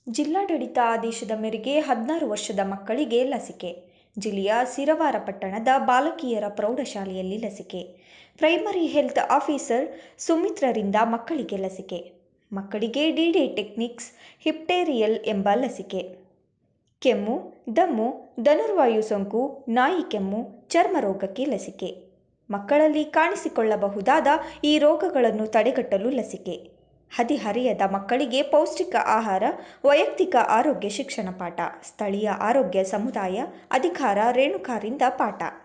ಜಿಲ್ಲಾಡಳಿತ ಆದೇಶದ ಮೇರೆಗೆ ಹದಿನಾರು ವರ್ಷದ ಮಕ್ಕಳಿಗೆ ಲಸಿಕೆ ಜಿಲ್ಲೆಯ ಸಿರವಾರ ಪಟ್ಟಣದ ಬಾಲಕಿಯರ ಪ್ರೌಢಶಾಲೆಯಲ್ಲಿ ಲಸಿಕೆ ಪ್ರೈಮರಿ ಹೆಲ್ತ್ ಆಫೀಸರ್ ಸುಮಿತ್ರರಿಂದ ಮಕ್ಕಳಿಗೆ ಲಸಿಕೆ ಮಕ್ಕಳಿಗೆ ಡಿಡಿ ಟೆಕ್ನಿಕ್ಸ್ ಹಿಪ್ಟೇರಿಯಲ್ ಎಂಬ ಲಸಿಕೆ ಕೆಮ್ಮು ದಮ್ಮು ಧನುರ್ವಾಯು ಸೋಂಕು ನಾಯಿ ಕೆಮ್ಮು ಚರ್ಮ ರೋಗಕ್ಕೆ ಲಸಿಕೆ ಮಕ್ಕಳಲ್ಲಿ ಕಾಣಿಸಿಕೊಳ್ಳಬಹುದಾದ ಈ ರೋಗಗಳನ್ನು ತಡೆಗಟ್ಟಲು ಲಸಿಕೆ ಹದಿಹರೆಯದ ಮಕ್ಕಳಿಗೆ ಪೌಷ್ಟಿಕ ಆಹಾರ ವೈಯಕ್ತಿಕ ಆರೋಗ್ಯ ಶಿಕ್ಷಣ ಪಾಠ ಸ್ಥಳೀಯ ಆರೋಗ್ಯ ಸಮುದಾಯ ಅಧಿಕಾರ ರೇಣುಕಾರಿಂದ ಪಾಠ